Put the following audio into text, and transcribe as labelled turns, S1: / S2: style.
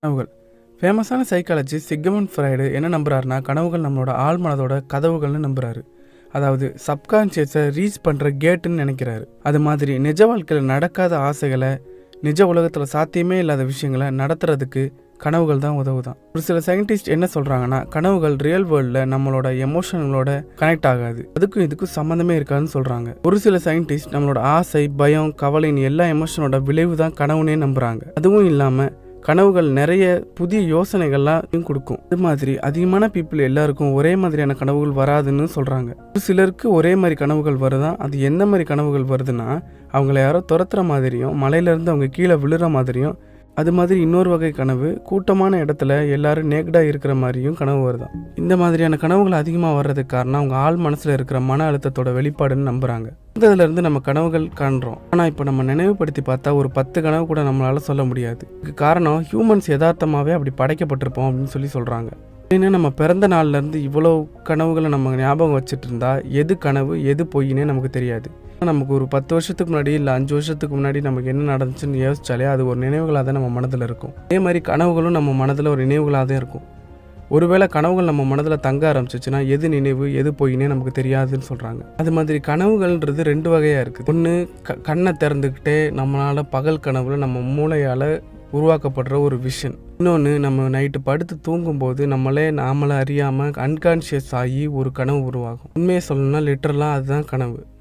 S1: கனவுகள் ஃபேமஸான psychology Sigmund fried என்ன நம்புறாருனா கனவுகள் நம்மளோட ஆழ் மனதோட கதவுகள்னு நம்புறாரு அதாவது சப்கான்ஷியஸை ரீச் பண்ணுற கேட்டுன்னு நினைக்கிறாரு அது மாதிரி நிஜ வாழ்க்கையில் நடக்காத ஆசைகளை நிஜ உலகத்தில் சாத்தியமே இல்லாத விஷயங்களை நடத்துறதுக்கு கனவுகள் தான் உதவுதான் ஒரு சில சயின்டிஸ்ட் என்ன சொல்கிறாங்கன்னா கனவுகள் ரியல் வேர்ல்டில் நம்மளோட எமோஷனலோட கனெக்ட் ஆகாது அதுக்கும் இதுக்கும் சம்மந்தமே இருக்காதுன்னு சொல்கிறாங்க ஒரு சில சயின்டிஸ்ட் நம்மளோட ஆசை பயம் கவலைன்னு எல்லா எமோஷனோட விளைவு தான் கனவுனே நம்புகிறாங்க அதுவும் இல்லாமல் கனவுகள் நிறைய புதிய யோசனைகள்லாம் கொடுக்கும் அது மாதிரி அதிகமான பீப்புள் எல்லாருக்கும் ஒரே மாதிரியான கனவுகள் வராதுன்னு சொல்கிறாங்க ஒரு சிலருக்கு ஒரே மாதிரி கனவுகள் வருதான் அது எந்த மாதிரி கனவுகள் வருதுன்னா அவங்கள யாரோ துரத்துற மாதிரியும் மலையிலேருந்து அவங்க கீழே விழுற மாதிரியும் அது மாதிரி இன்னொரு வகை கனவு கூட்டமான இடத்துல எல்லாரும் நேக்கடாக இருக்கிற மாதிரியும் கனவு வருதான் இந்த மாதிரியான கனவுகள் அதிகமாக வர்றதுக்கு காரணம் அவங்க ஆள் மனசில் இருக்கிற மன அழுத்தத்தோட வெளிப்பாடுன்னு நம்புகிறாங்க இருந்து நம்ம கனவுகள் காண்றோம் ஆனால் இப்போ நம்ம நினைவுபடுத்தி பார்த்தா ஒரு பத்து கனவு கூட நம்மளால சொல்ல முடியாது இதுக்கு காரணம் ஹியூமன்ஸ் யதார்த்தமாகவே அப்படி படைக்கப்பட்டிருப்போம் அப்படின்னு சொல்லி சொல்கிறாங்க ஏன்னா நம்ம பிறந்த நாள்லேருந்து இவ்வளோ கனவுகளை நம்ம ஞாபகம் வச்சுட்டு இருந்தா எது கனவு எது பொய்னே நமக்கு தெரியாது நமக்கு ஒரு பத்து வருஷத்துக்கு முன்னாடி இல்லை அஞ்சு வருஷத்துக்கு முன்னாடி நமக்கு என்ன நடந்துச்சுன்னு யோசிச்சாலே அது ஒரு நினைவுகளாக தான் நம்ம மனதில் இருக்கும் அதே மாதிரி கனவுகளும் நம்ம மனதில் ஒரு நினைவுகளாக தான் இருக்கும் ஒருவேளை கனவுகள் நம்ம மனதில் தங்க ஆரம்பிச்சிச்சுன்னா எது நினைவு எது பொய்னே நமக்கு தெரியாதுன்னு சொல்கிறாங்க அது மாதிரி கனவுகள்ன்றது ரெண்டு வகையாக இருக்குது ஒன்று க கண்ணை திறந்துக்கிட்டே நம்மளால் பகல் கனவுல நம்ம மூளையால் உருவாக்கப்படுற ஒரு விஷன் இன்னொன்று நம்ம நைட்டு படுத்து தூங்கும்போது நம்மளே நாமளை அறியாமல் அன்கான்ஷியஸ் ஆகி ஒரு கனவு உருவாகும் உண்மையை சொல்லணும்னா லிட்டரலாக அதுதான் கனவு